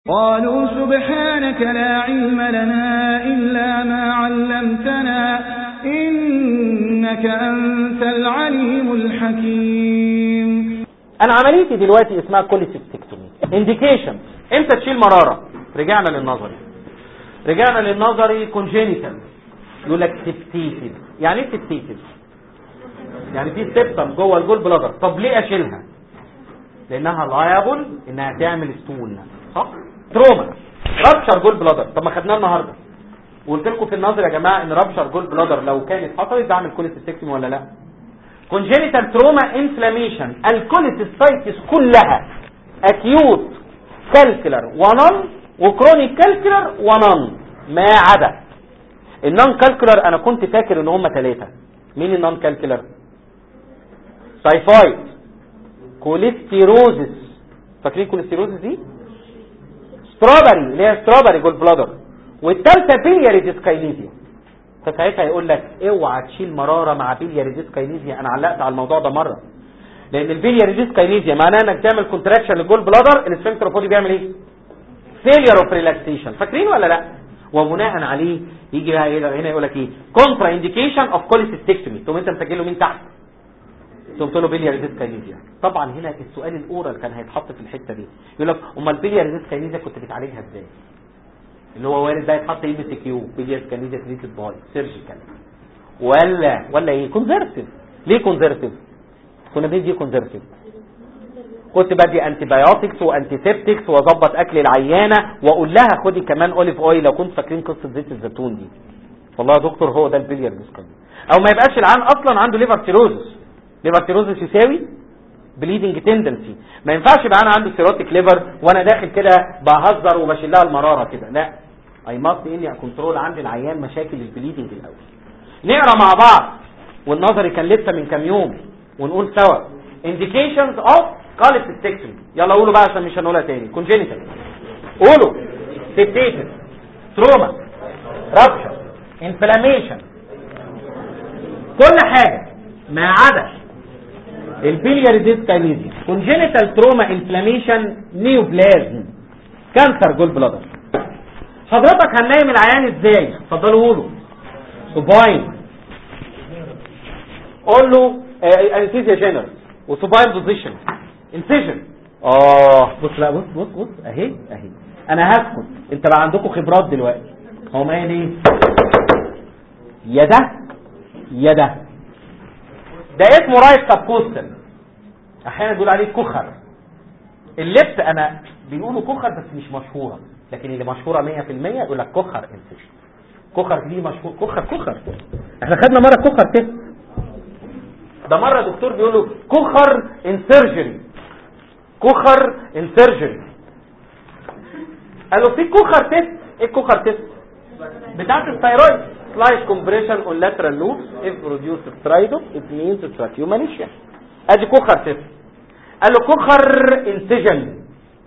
قالوا سبحانك لا علم لنا إلا ما علمتنا إنك أنت العليم الحكيم انا عمليتي دلوقتي اسمها كوليسيستكتومي انديكيشن امتى تشيل مراره رجعنا للنظري رجعنا للنظري كونجينيتال يقول لك سبتيتد يعني ايه سبتيتد يعني في سبتم جوه الجول بلادر طب ليه اشيلها لانها لايبل انها تعمل ستون صح تروما رابشر جول بلادر طب ما خدناه النهارده وقلت لكم في النظر يا جماعه ان رابشر جول بلادر لو كانت حصلت بعمل كوليسيستكتومي ولا لا كونجينيتال تروما انفلاميشن الكوليسيستايتس كلها اكيوت كالكولر ونون وكرونيك كالكولر ونون ما عدا النون كالكولر انا كنت فاكر ان هم ثلاثه مين النون كالكولر تايفايد كوليستيروزس فاكرين كوليستيروزس دي ستروبري اللي هي ستروبري جول بلادر والثالثه بيلياري ديسكاينيزيا فساعتها يقول لك اوعى تشيل مراره مع بيلياري ديسكاينيزيا انا علقت على الموضوع ده مره لان البيلياري ديسكاينيزيا معناها انك تعمل كونتراكشن للجول بلادر السفنكتر فودي بيعمل ايه فيلير اوف ريلاكسيشن فاكرين ولا لا وبناء عليه يجي بقى ايه هنا يقول لك ايه كونترا انديكيشن اوف كوليسيستكتومي تقوم انت مسجله مين تحت تقوم تقول له بيلياري ديسكاينيزيا طبعا هنا السؤال الاورال كان هيتحط في الحته دي يقول لك امال البيلياري ديسكاينيزيا كنت بتعالجها ازاي اللي هو وارد ده يتحط اي بي سي كيو بيلياري ديسكاينيزيا تريتد باي سيرجيكال ولا ولا ايه كونزرتيف ليه كونزرتيف كنا بندي كونزرتيف كنت بدي انتي بايوتكس وانتي سيبتكس واظبط اكل العيانه واقول لها خدي كمان اوليف اويل لو كنت فاكرين قصه زيت الزيتون دي والله يا دكتور هو ده البليار ديسكاردي او ما يبقاش العيان اصلا عنده ليفر سيروزس ليفر سيروزس يساوي بليدنج تندنسي ما ينفعش يبقى انا عنده سيروتيك ليفر وانا داخل كده بهزر وبشيل لها المراره كده لا اي ماست اني اكونترول عند العيان مشاكل البليدنج الاول نقرا مع بعض والنظري كان لسه من كام يوم ونقول سوا indications of cholecystectomy يلا قولوا بقى عشان مش هنقولها تاني congenital قولوا septation trauma rupture inflammation كل حاجة ما عدا البيلياري ديسكاينيزيا congenital trauma inflammation neoplasm كانسر جول بلادر حضرتك هننام العيان ازاي اتفضلوا قولوا سوباين قول له انستيزيا جنرال وسوباين بوزيشن انسيجن اه بص لا بص بص بص اهي اهي انا هسكت انت بقى عندكم خبرات دلوقتي هو ما ايه يا ده يا ده ده اسمه رايت سبكوستل احيانا بيقول عليه كخر اللبس انا بيقولوا كخر بس مش مشهوره لكن اللي مشهوره 100% يقول لك كخر انسيجن كخر دي مشهور كخر كخر احنا خدنا مره كخر تست ده مره دكتور بيقول له كخر ان سيرجري كخر ان سيرجري قال له في كخر تيست ايه الكخر تيست بتاعت الثايرويد سلايس كومبريشن اون لاترال لوبس اف بروديوس سترايدو ات مينز تراكيومانيشيا ادي كخر تيست قال له كخر انسجن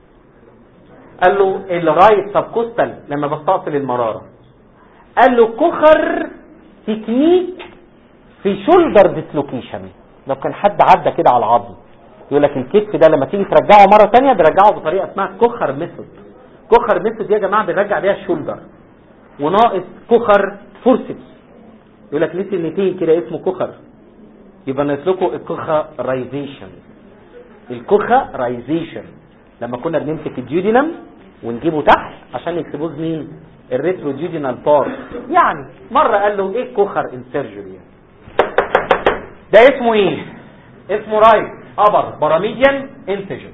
قال له الرايت سبكوستال لما بستأصل المراره قال له كخر تكنيك في شولدر ديسلوكيشن لو كان حد عدى كده على العظم يقول لك الكتف ده لما تيجي ترجعه مره ثانيه بيرجعه بطريقه اسمها كخر ميثود كخر ميثود دي يا جماعه بنرجع بيها الشولدر وناقص كخر فورسبس يقول لك ليه سنتين كده اسمه كخر يبقى ناقص لكم الكخرايزيشن الكخرايزيشن لما كنا بنمسك الجيودينم ونجيبه تحت عشان يكسبوز مين الريترو جيودينال بار يعني مره قال له ايه كخر انسرجري ده اسمه ايه اسمه رايت ابر باراميديان انتجن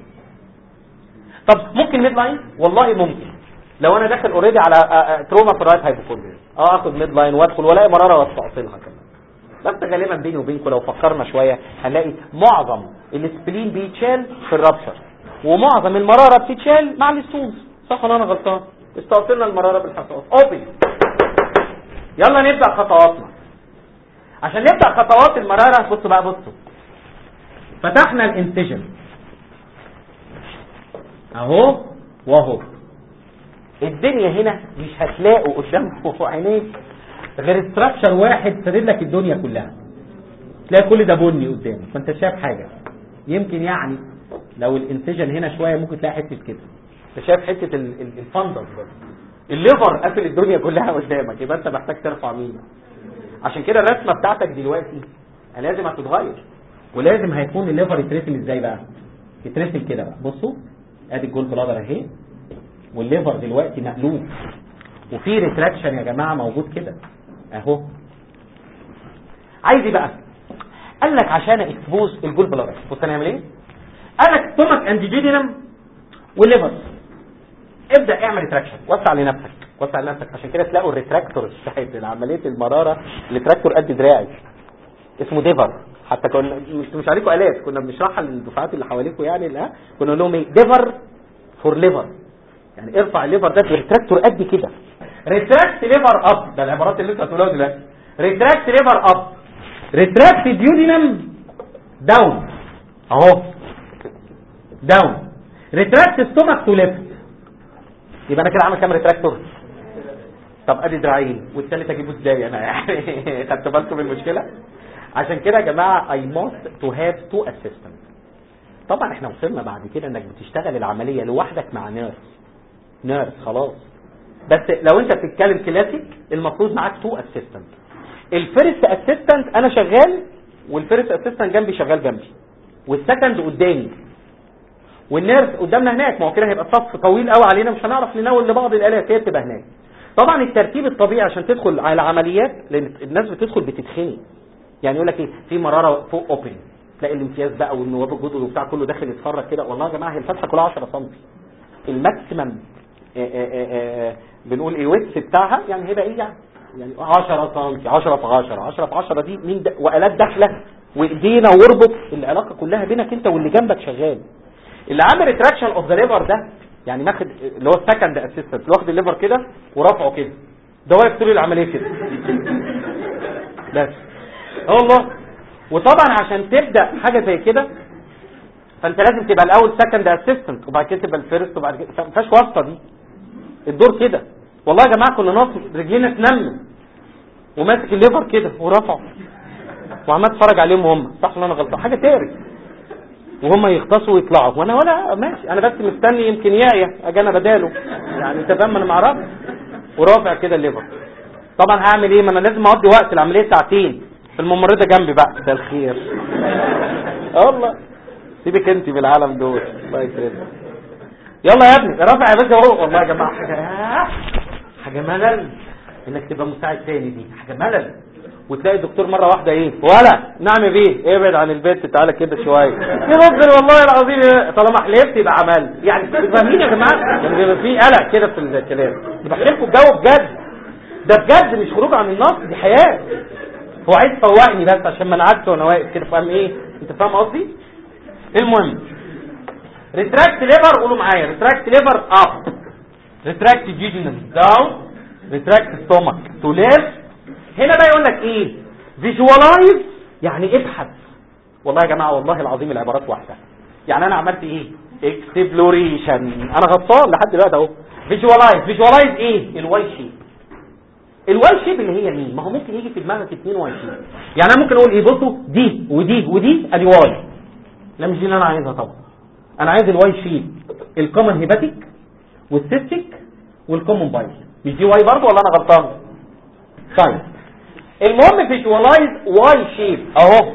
طب ممكن ميد لاين والله ممكن لو انا داخل اوريدي على تروما في الرايت هايبوكوندريا اه اخد ميد لاين وادخل والاقي مراره واستعصلها كمان بس غالبا بيني وبينكم لو فكرنا شويه هنلاقي معظم السبلين بيتشال في الرابشر ومعظم المراره بتتشال مع الستونز صح ولا انا غلطان استأصلنا المراره بالحصوات اوبن يلا نبدا خطواتنا عشان نبدأ خطوات المرارة بصوا بقى بصوا فتحنا الانسجن اهو واهو الدنيا هنا مش هتلاقوا قدامكم عينيك غير استراكشر واحد سرد لك الدنيا كلها تلاقي كل ده بني قدامك فانت شايف حاجة يمكن يعني لو الانسجن هنا شوية ممكن تلاقي حتة كده انت شايف حته ال- ال- الفندس بس الليفر قافل الدنيا كلها قدامك يبقى انت محتاج ترفع مين عشان كده الرسمه بتاعتك دلوقتي لازم هتتغير ولازم هيكون الليفر يترسم ازاي بقى يترسم كده بقى بصوا ادي الجول بلادر اهي والليفر دلوقتي مقلوب وفي ريتراكشن يا جماعه موجود كده اهو عايز ايه بقى قال لك عشان اكسبوز الجول بلادر بص هنعمل ايه قال لك ستومك اند جيجينم والليفر ابدا اعمل ريتراكشن وسع لنفسك وسع لنفسك عشان كده تلاقوا الريتراكتور بتاعت عمليه المراره الريتراكتور قد دراعي اسمه ديفر حتى كنا مش مش عليكم الات كنا بنشرحها للدفعات اللي حواليكم يعني لا كنا نقول لهم ايه ديفر فور ليفر يعني ارفع الليفر ده بريتراكتور قد كده ريتراكت ليفر اب ده العبارات اللي انت هتقولها دلوقتي ريتراكت ليفر اب ريتراكت ديودينم داون اهو داون ريتراكت ستومك تو ليفت يبقى انا كده عامل كام ريتراكتور طب ادي دراعين والثالث اجيبه ازاي انا يعني خدت بالكم من المشكله عشان كده يا جماعه I must to have two assistants طبعا احنا وصلنا بعد كده انك بتشتغل العمليه لوحدك مع نيرس نيرس خلاص بس لو انت بتتكلم كلاسيك المفروض معاك تو اسيستنت الفيرست اسيستنت انا شغال والفيرست اسيستنت جنبي شغال جنبي والسكند قدامي والنيرس قدامنا هناك ما هو كده هيبقى صف طويل قوي علينا مش هنعرف نناول لبعض الالات هي بتبقى هناك طبعا الترتيب الطبيعي عشان تدخل على العمليات لان الناس بتدخل بتتخني يعني يقول لك ايه في مراره فوق اوبن تلاقي الامتياز بقى والنواب الجدد وبتاع كله داخل يتفرج كده والله يا جماعه هي الفتحه كلها 10 سم الماكسيمم بنقول ايه ويتس بتاعها يعني هيبقى ايه يعني يعني 10 سم 10 في 10 10 في 10 دي مين ده والات داخله وايدينا واربط العلاقه كلها بينك انت واللي جنبك شغال اللي عامل ريتراكشن اوف ذا ليفر ده يعني ماخد اللي هو السكند اسيستنت واخد الليفر كده ورافعه كده ده واقف طول العمليه كده بس اه والله وطبعا عشان تبدا حاجه زي كده فانت لازم تبقى الاول سكند اسيستنت وبعد كده تبقى الفيرست وبعد كده ما فيهاش واسطه دي الدور كده والله يا جماعه كنا ناقص رجلينا تنمل وماسك الليفر كده ورفعه وعمال اتفرج عليهم هم صح ولا انا غلطان حاجه تقرف وهم يختصوا ويطلعوا وانا ولا ماشي انا بس مستني يمكن يايا اجي انا بداله يعني انت فاهم انا ما اعرفش ورافع كده الليفر طبعا هعمل ايه ما انا لازم اقضي وقت العمليه ساعتين الممرضه جنبي بقى ده الخير اه والله سيبك انت بالعالم دول الله يكرمك يلا يا ابني رافع يا باشا اهو والله يا جماعه حاجه حاجه ملل انك تبقى مساعد تاني دي حاجه ملل وتلاقي الدكتور مره واحده ايه ولا نعم بيه ابعد عن البيت تعالى كده شويه يفضل والله العظيم إيه؟ طالما حلفت يبقى عمل يعني فاهمين يا جماعه يعني بيبقى في قلق كده في الكلام بحلفوا الجو بجد ده بجد مش خروج عن النص دي حياه هو عايز يفوقني بس عشان ما نعدش وانا واقف كده فاهم ايه انت فاهم قصدي المهم ريتراكت ليفر قولوا معايا ريتراكت ليفر اب ريتراكت جيجينال داون ريتراكت ستومك تو ليفت هنا بقى يقول لك ايه فيجوالايز يعني ابحث والله يا جماعه والله العظيم العبارات واحده يعني انا عملت ايه اكسبلوريشن انا غلطان لحد دلوقتي اهو فيجوالايز فيجوالايز ايه الواي شيب الواي شيب اللي هي مين ما هو ممكن يجي في دماغك اثنين واي شيب يعني انا ممكن اقول ايه بصوا دي ودي ودي ادي واي لا مش دي اللي انا عايزها طبعا انا عايز الواي شيب الكومن هيباتيك والسيستيك والكومن بايل مش دي واي برضه ولا انا غلطان طيب المهم فيجوالايز واي شيب اهو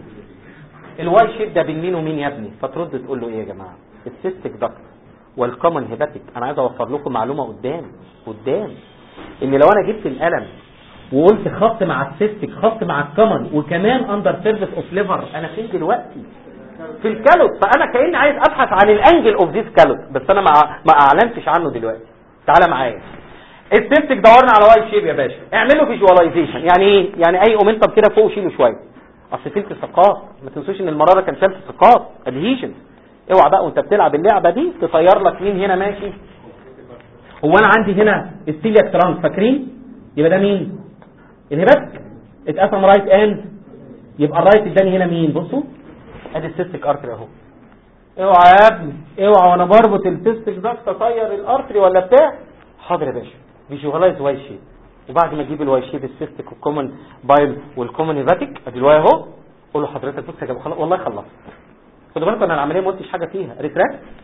الواي شيب ده بين مين ومين يا ابني فترد تقول له ايه يا جماعه السيستيك دكت والكومن هيباتيك انا عايز اوفر لكم معلومه قدام قدام ان لو انا جبت القلم وقلت خط مع السيستيك خط مع الكومن وكمان اندر سيرفيس اوف ليفر انا فين دلوقتي في الكالوت فانا كاني عايز ابحث عن الانجل اوف ذيس كالوت بس انا ما ما اعلنتش عنه دلوقتي تعالى معايا السيستيك دورنا على واي شيب يا باشا اعملوا فيجواليزيشن يعني ايه يعني اي اومنتم كده فوق شيله شويه اصل في التصاقات ما تنسوش ان المراره كان فيها التصاقات ادهيشن اوعى بقى وانت بتلعب اللعبه دي تطير لك مين هنا ماشي هو انا عندي هنا السيلياك ترانس فاكرين يبقى ده مين الهبات اتقسم رايت اند يبقى الرايت اداني هنا مين بصوا ادي السيستيك ارتري اهو اوعى يا ابني اوعى وانا بربط السيستيك ده تطير الارتري ولا بتاع حاضر يا باشا فيجوالايز واي شيب وبعد ما اجيب الواي شيب السيستيك والكومن بايل والكومن هيباتيك ادي الواي اهو قول له حضرتك بص يا جماعه خلاص والله خلصت خدوا بالكم انا العمليه ما قلتش حاجه فيها ريتراكت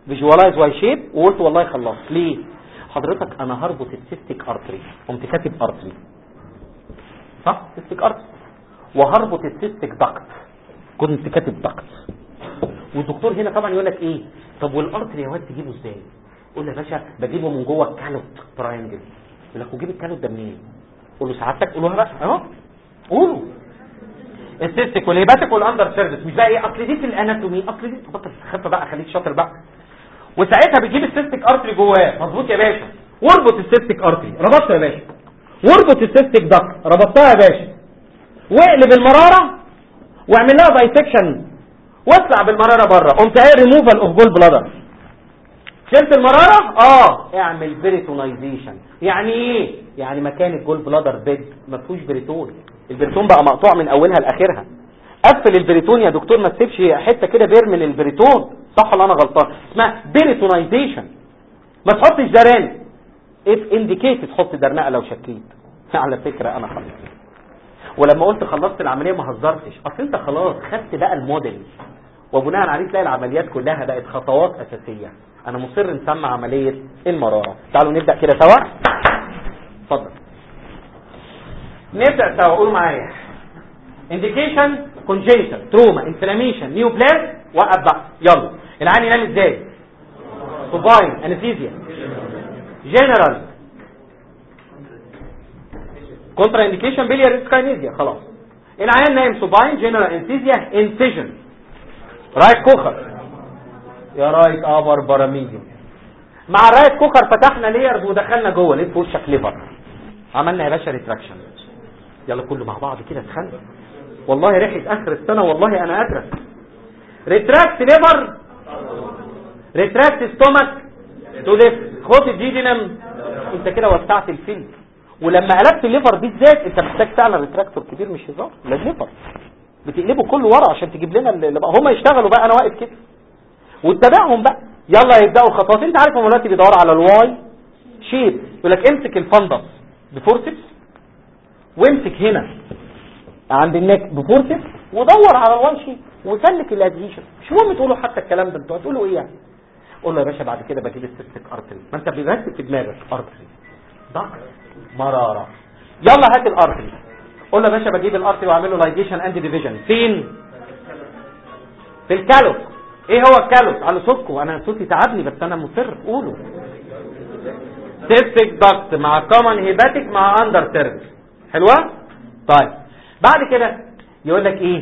فيجوالايز واي شيب وقلت والله خلصت ليه حضرتك انا هربط السيستيك ارتري قمت كاتب ارتري صح سيستيك ارتري وهربط السيستيك دكت كنت كاتب دكت والدكتور هنا طبعا يقول لك ايه طب والارتري يا واد تجيبه ازاي قول له يا باشا بجيبه من جوه الكالوت تراينجل يقول لك وجيب الكالوت ده منين قول له سعادتك قولوها بقى اهو قولوا السيستيك والهيباتيك والاندر سيرفيس مش بقى ايه اصل دي في الاناتومي اصل دي بطل تستخف بقى خليك شاطر بقى وساعتها بتجيب السيستيك ارتري جواه مظبوط يا باشا واربط السيستيك ارتري ربطته يا باشا واربط السيستيك دكت ربطتها يا باشا واقلب المراره واعمل لها بايسكشن واطلع بالمراره بره قمت قايل ريموفال اوف جول بلادر شلت المراره اه اعمل بريتونايزيشن يعني ايه يعني مكان الجول بلادر بيد ما فيهوش بريتون البريتون بقى مقطوع من اولها لاخرها قفل البريتون يا دكتور ما تسيبش حته كده بير من البريتون صح ولا انا غلطان اسمها بريتونايزيشن ما تحطش زران اف انديكيت تحط درنقه لو شكيت على فكره انا خلاص ولما قلت خلصت العمليه ما هزرتش اصل انت خلاص خدت بقى الموديل وبناء عليه تلاقي العمليات كلها بقت خطوات اساسيه انا مصر نسمى عمليه المراره تعالوا نبدا كده سوا اتفضل نبدا سوا قولوا معايا indication congenital trauma inflammation neoplasm وقف بقى يلا العين ينام ازاي سوباين انستيزيا جنرال كونترا انديكيشن بيليار سكاينيزيا خلاص العيان نايم سوباين جنرال انستيزيا انسيجن رايت كوخر يا رايت ابر باراميديوم مع الرايت كوخر فتحنا ليرز ودخلنا جوه لقيت في وشك ليفر عملنا يا باشا ريتراكشن يلا كله مع بعض كده اتخانق والله ريحه اخر السنه والله انا ادرك ريتراكت ليفر ريتراكت ستومك تو ليفت خد الجيجينم انت كده وسعت الفيلم ولما قلبت الليفر بالذات انت محتاج فعلا ريتراكتور كبير مش هزار لا الليفر بتقلبه كله ورا عشان تجيب لنا اللي بقى هم يشتغلوا بقى انا واقف كده واتبعهم بقى يلا يبداوا الخطوات انت عارف هم دلوقتي بيدوروا على الواي شيب يقول لك امسك الفندس بفورسبس وامسك هنا عند النك بفورسبس ودور على الواي شيب وسلك الادهيشن مش مهم تقولوا حتى الكلام ده انتوا هتقولوا ايه يعني قول له يا باشا بعد كده بجيب السيستيك ارتري ما انت بيرتب في دماغك ارتري ضغط مراره يلا هات الارتري قول له يا باشا بجيب الارتري واعمل له لايجيشن اند ديفيجن فين في الكالوس ايه هو الكالوس على صوتكم انا صوتي تعبني بس انا مصر قولوا سيستيك دكت مع كومن هيباتيك مع اندر سيرفيس حلوه طيب بعد كده يقول لك ايه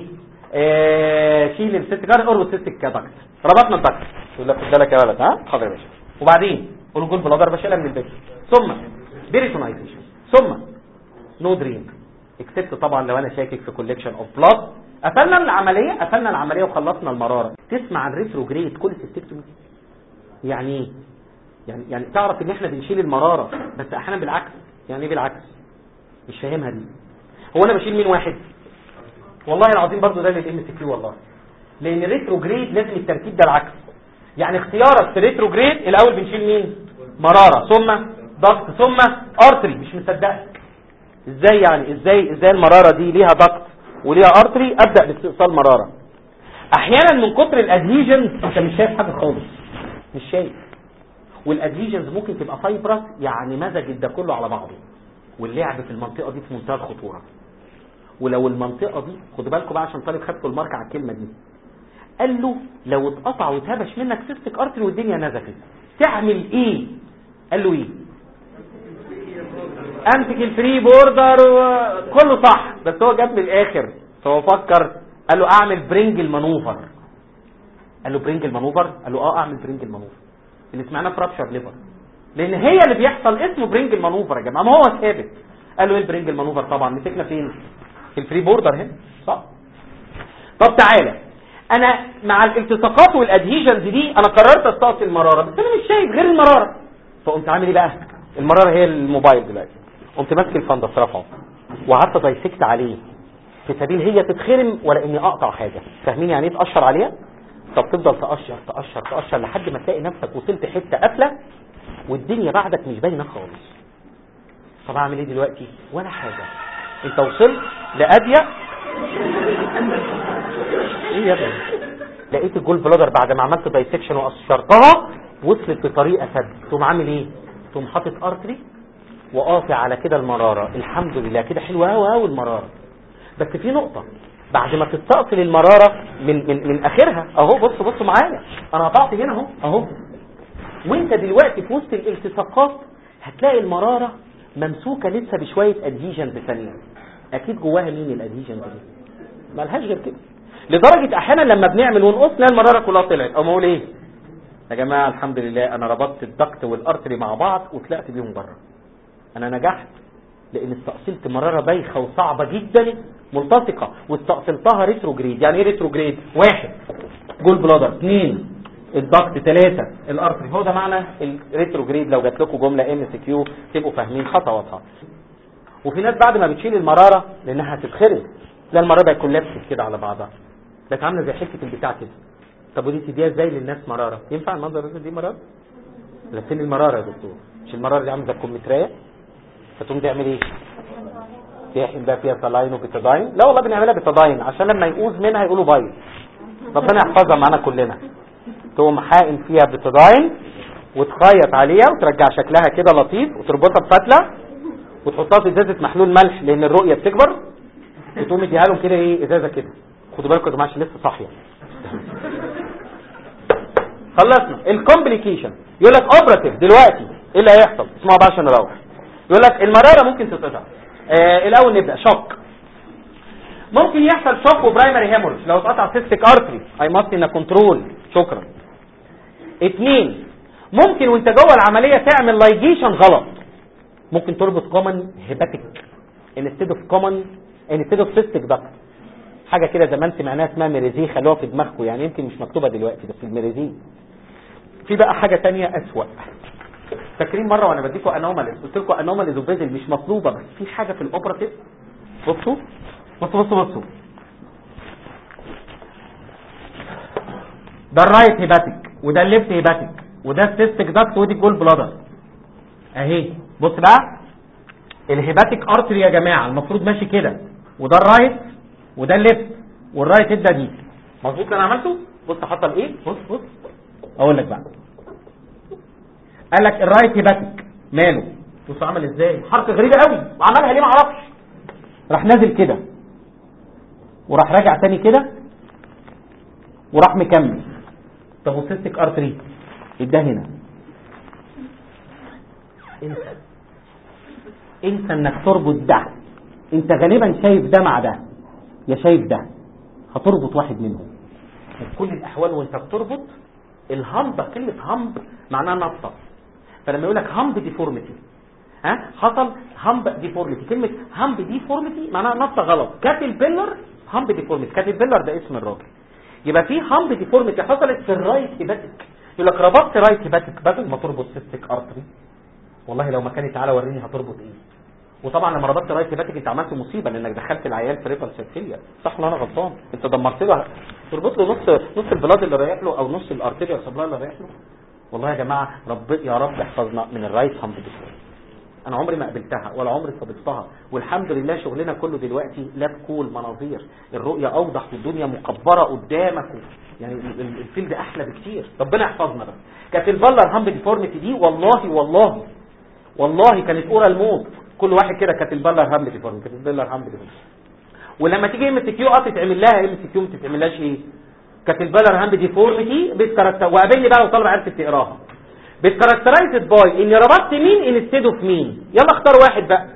آه شيل السيستيك اربط السيستيك دكت ربطنا الدكت يقول لك خد بالك يا ولد ها حاضر يا باشا وبعدين قول جول بلادر بشيلها من البيت ثم بيريتونايزيشن ثم نو دريم اكسبت طبعا لو انا شاكك في كوليكشن اوف بلاد قفلنا العمليه قفلنا العمليه وخلصنا المراره تسمع عن ريتروجريد كل سيستكتومي يعني ايه يعني يعني تعرف ان احنا بنشيل المراره بس احيانا بالعكس يعني ايه بالعكس مش فاهمها دي هو انا بشيل مين واحد والله العظيم برضو ده للام سي كيو والله لان ريتروجريد لازم الترتيب ده العكس يعني اختيارك في ريتروجريد الاول بنشيل مين مراره ثم ضغط ثم ارتري مش مصدقك ازاي يعني ازاي ازاي المراره دي ليها ضغط وليها ارتري ابدا باستئصال مراره احيانا من كتر الادهيجنز انت مش شايف حاجه خالص مش شايف والادهيجنز ممكن تبقى فايبرس يعني مزجت ده كله على بعضه واللعب في المنطقه دي في منتهى الخطوره ولو المنطقه دي خدوا بالكم بقى عشان طالب خدتوا المارك على الكلمه دي قال له لو اتقطع واتهبش منك سيستك ارتري والدنيا نزفت تعمل ايه قال له ايه امسك الفري بوردر كله صح بس هو جاب من الاخر فهو فكر قال له اعمل برينج المانوفر قال له برينج المانوفر قال له اه اعمل برينج المانوفر اللي سمعناه فرابشر ليفر لان هي اللي بيحصل اسمه برينج المانوفر يا جماعه ما هو ثابت قال له ايه البرينج المانوفر طبعا مسكنا فين في الفري بوردر هنا صح طب تعالى انا مع الالتصاقات والادهيجنز دي انا قررت استأصل المراره بس انا مش شايف غير المراره فقمت عامل ايه بقى المراره هي الموبايل دلوقتي قمت ماسك الفندس رفعه وقعدت دايسكت عليه في سبيل هي تتخرم ولا اني اقطع حاجه فاهمين يعني ايه تقشر عليها طب تفضل تقشر تقشر تقشر لحد ما تلاقي نفسك وصلت حته قافله والدنيا بعدك مش باينه خالص طب اعمل ايه دلوقتي ولا حاجه انت وصلت لاديه ايه يا ابني لقيت الجول بلادر بعد ما عملت دايسكشن وقشرتها وصلت بطريقه سد تقوم عامل ايه تقوم حاطط ارتري وقاطع على كده المراره الحمد لله كده حلوه قوي قوي المراره بس في نقطه بعد ما تستأصل المراره من من من اخرها اهو بص بص معايا انا قطعت هنا اهو اهو وانت دلوقتي في وسط الالتصاقات هتلاقي المراره ممسوكه لسه بشويه ادهيجنز ثانيه اكيد جواها مين الادهيجنز دي مالهاش غير كده لدرجه احيانا لما بنعمل ونقص نلاقي المراره كلها طلعت او اقول ايه يا جماعه الحمد لله انا ربطت الضغط والارتري مع بعض وطلعت بيهم بره انا نجحت لان استأصلت مراره بايخه وصعبه جدا ملتصقه واستأصلتها ريتروجريد يعني ايه ريتروجريد واحد جول بلادر اثنين الضغط ثلاثة الارتري هو ده معنى الريتروجريد لو جات لكم جمله ام سي كيو تبقوا فاهمين خطواتها وفي ناس بعد ما بتشيل المراره لانها هتتخرج تلاقي المراره بقت كولابسد كده على بعضها بقت عامله زي حته البتاع كده طب ودي تديها ازاي للناس مراره ينفع المنظر ده دي مراره لا فين المراره يا دكتور مش المراره دي عامله زي الكمثريه فتقوم تعمل ايه تحقن بقى فيها سلاين وبيتاداين لا والله بنعملها بيتاداين عشان لما يقوز منها يقولوا بايظ ربنا يحفظها معانا كلنا تقوم حاقن فيها بيتاداين وتخيط عليها وترجع شكلها كده لطيف وتربطها بفتله وتحطها في ازازه محلول ملح لان الرؤيه بتكبر وتقوم اديها لهم كده ايه ازازه كده خدوا بالكم يا جماعه عشان لسه صاحيه خلصنا الكومبليكيشن يقول لك اوبراتيف دلوقتي ايه اللي هيحصل اسمعوا بقى عشان نروح يقول لك المراره ممكن تتقطع آه الاول نبدا شوك ممكن يحصل شوك وبرايمري هيموريج لو اتقطع سيستيك ارتري اي ماست ان كنترول شكرا اتنين ممكن وانت جوه العمليه تعمل لايجيشن غلط ممكن تربط كومن هيباتيك انستيد اوف كومن انستيد اوف سيستيك داكت حاجه كده زمان سمعناها اسمها ميريزي خلوها في دماغكم يعني يمكن مش مكتوبه دلوقتي بس الميريزي في بقى حاجه تانية اسوأ فاكرين مره وانا بديكم انوماليز قلت لكم انوماليز وفيزل مش مطلوبه بس في حاجه في الاوبراتيف بصوا بصوا بصوا بصوا ده الرايت هيباتيك وده الليفت هيباتيك وده السيستيك داكت ودي الجول بلادر اهي بص بقى الهيباتيك ارتري يا جماعه المفروض ماشي كده وده الرايت وده الليفت والرايت ادى دي مظبوط اللي انا عملته بص حصل ايه بص بص اقول لك بقى قال لك الرايت هيباتيك ماله بص عمل ازاي حركه غريبه قوي وعملها ليه ما اعرفش راح نازل كده وراح راجع تاني كده وراح مكمل طب والسيستيك ارتري اداه هنا انسى انسى انك تربط ده انت غالبا شايف ده مع ده يا شايف ده هتربط واحد منهم في كل الاحوال وانت بتربط الهمب كلمه همب معناها نطه فلما يقول لك همب ديفورميتي ها حصل همب ديفورميتي كلمه همب ديفورميتي معناها نطه غلط كاتل بيلر همب ديفورميتي كاتل بيلر ده اسم الراجل يبقى في همب ديفورميتي حصلت في الرايت هيباتيك يقول لك ربطت رايت هيباتيك بدل ما تربط سيستيك ارتري والله لو مكاني تعالى وريني هتربط ايه وطبعا لما ربطت رايت هيباتيك انت عملت مصيبه لانك دخلت العيال في ريفال سيرفيليا صح ولا انا غلطان انت دمرت له تربط له نص نص البلاد اللي رايح له او نص الارتيريا سبلاي اللي رايح له والله يا جماعه رب يا رب احفظنا من الرايت همب ديفورميتي انا عمري ما قابلتها ولا عمري صادفتها والحمد لله شغلنا كله دلوقتي لاب كول مناظير الرؤيه اوضح والدنيا مكبره قدامك يعني الفيلد احلى بكتير ربنا يحفظنا بس كانت البلر هامب ديفورميتي دي والله والله والله كانت اورا الموت كل واحد كده كانت البلر هامب ديفورميتي كانت البلر هامب ديفورميتي ولما تيجي ام سي كيو اه تتعمل لها ام سي كيو ما تتعملهاش ايه كانت البلر هامب ديفورميتي بتكاركتر وقابلني بقى وطالب عرفت تقراها بتكاركترايزد باي اني ربطت مين انستيد اوف مين يلا اختار واحد بقى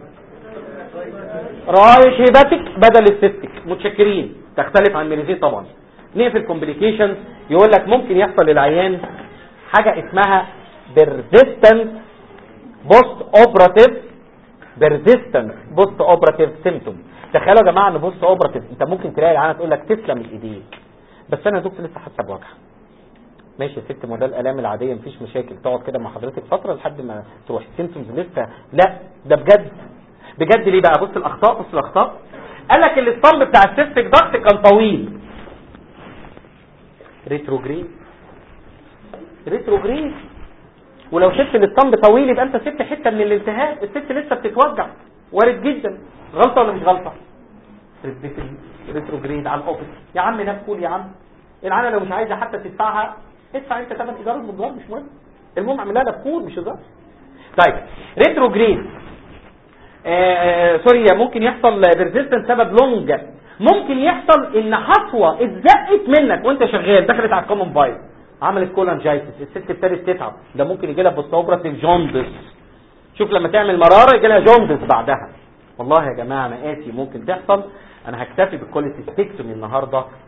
رايش هيباتيك بدل السيستيك متشكرين تختلف عن مينيزي طبعا نقفل كومبليكيشنز يقول لك ممكن يحصل للعيان حاجه اسمها persistent بوست اوبراتيف persistent بوست اوبراتيف سيمتوم تخيلوا يا جماعه ان بوست اوبراتيف انت ممكن تلاقي العيانه تقول لك تسلم ايديك بس انا يا دكتور لسه حاسه بوجع ماشي يا ست ما ده الالام العاديه مفيش مشاكل تقعد كده مع حضرتك فتره لحد ما تروح سيمتومز لسه لا ده بجد بجد ليه بقى بص الاخطاء بص الاخطاء قال لك الاسطمب بتاع السيستيك ضغط كان طويل ريتروجريد ريتروجريد ولو سبت الاسطمب طويل يبقى انت سبت حته من الالتهاب الست لسه بتتوجع وارد جدا غلطه ولا مش غلطه ريتروجريد على الاوفيس يا عم نام كول يا عم العيانه لو مش عايزه حتى تدفعها ادفع انت ثمن ايجار المدوار مش مهم المهم اعملها لها بكور مش هزار طيب ريتروجريد آه سوري ممكن يحصل بيرزيستنت سبب لونج ممكن يحصل ان حصوه اتزقت منك وانت شغال دخلت على الكومن فايل عملت كولانجايتس الست ابتدت تتعب ده ممكن يجي لها بوست اوبراتيف جوندس شوف لما تعمل مراره يجي لها جوندس بعدها والله يا جماعه مقاسي ممكن تحصل انا هكتفي بالكوليسيستكتومي النهارده